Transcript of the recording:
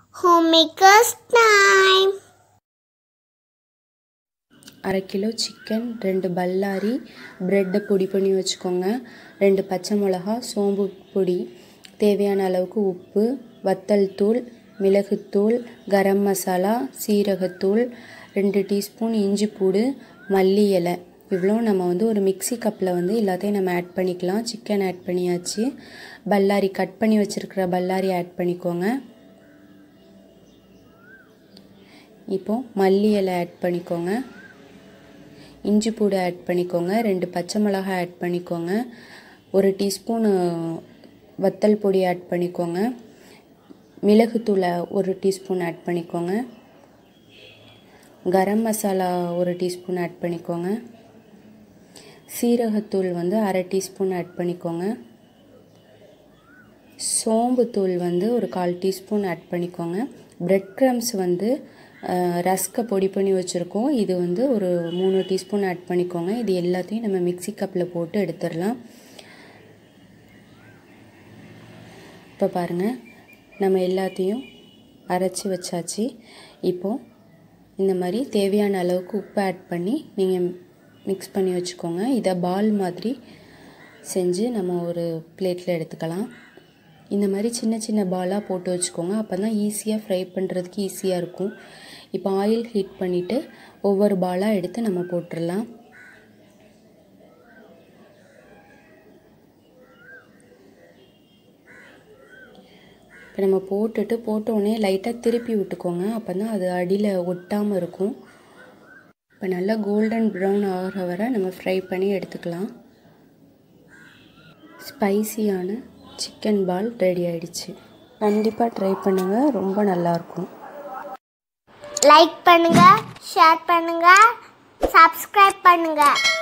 Homemakers time. அரை kilo chicken ரெண்டு பல்லாரி ப்ரெட்டை பொடி பண்ணி வச்சுக்கோங்க ரெண்டு பச்சை மிளகா சோம்பு பொடி தேவையான அளவுக்கு உப்பு வத்தல் தூள் மிளகுத்தூள் கரம் மசாலா சீரகத்தூள் ரெண்டு டீஸ்பூன் இஞ்சி பூடு மல்லி இலை இவ்வளோ நம்ம வந்து ஒரு மிக்ஸி கப்பில் வந்து எல்லாத்தையும் நம்ம ஆட் பண்ணிக்கலாம் சிக்கன் ஆட் பண்ணியாச்சு பல்லாரி கட் பண்ணி வச்சுருக்கிற பல்லாரி ஆட் பண்ணிக்கோங்க இப்போது மல்லி இலை ஆட் பண்ணிக்கோங்க இஞ்சி பூடு ஆட் பண்ணிக்கோங்க ரெண்டு பச்சை மிளகாய் ஆட் பண்ணிக்கோங்க ஒரு டீஸ்பூன் வத்தல் பொடி ஆட் பண்ணிக்கோங்க மிளகுத்தூளை ஒரு டீஸ்பூன் ஆட் பண்ணிக்கோங்க கரம் மசாலா ஒரு டீஸ்பூன் ஆட் பண்ணிக்கோங்க சீரகத்தூள் வந்து அரை டீஸ்பூன் ஆட் பண்ணிக்கோங்க சோம்புத்தூள் வந்து ஒரு கால் டீஸ்பூன் ஆட் பண்ணிக்கோங்க பிரெட் க்ரம்ஸ் வந்து ரஸ்க்கை பொடி பண்ணி வச்சுருக்கோம் இது வந்து ஒரு மூணு டீஸ்பூன் ஆட் பண்ணிக்கோங்க இது எல்லாத்தையும் நம்ம மிக்ஸி கப்பில் போட்டு எடுத்துடலாம் இப்போ பாருங்கள் நம்ம எல்லாத்தையும் அரைச்சி வச்சாச்சு இப்போது இந்த மாதிரி தேவையான அளவுக்கு உப்பு ஆட் பண்ணி நீங்கள் மிக்ஸ் பண்ணி வச்சுக்கோங்க இதை பால் மாதிரி செஞ்சு நம்ம ஒரு பிளேட்டில் எடுத்துக்கலாம் இந்த மாதிரி சின்ன சின்ன பாலாக போட்டு வச்சுக்கோங்க அப்போ தான் ஈஸியாக ஃப்ரை பண்ணுறதுக்கு ஈஸியாக இருக்கும் இப்போ ஆயில் ஹீட் பண்ணிவிட்டு ஒவ்வொரு பாலாக எடுத்து நம்ம போட்டுடலாம் இப்போ நம்ம போட்டுட்டு போட்டோடனே லைட்டாக திருப்பி விட்டுக்கோங்க அப்போ தான் அது அடியில் ஒட்டாமல் இருக்கும் இப்போ நல்லா கோல்டன் ப்ரௌன் ஆகிற வரை நம்ம ஃப்ரை பண்ணி எடுத்துக்கலாம் ஸ்பைசியான சிக்கன் பால் ரெடி ஆயிடுச்சு கண்டிப்பாக ட்ரை பண்ணுங்கள் ரொம்ப நல்லாயிருக்கும் லைக் பண்ணுங்க ஷேர் பண்ணுங்க சப்ஸ்கிரைப் பண்ணுங்க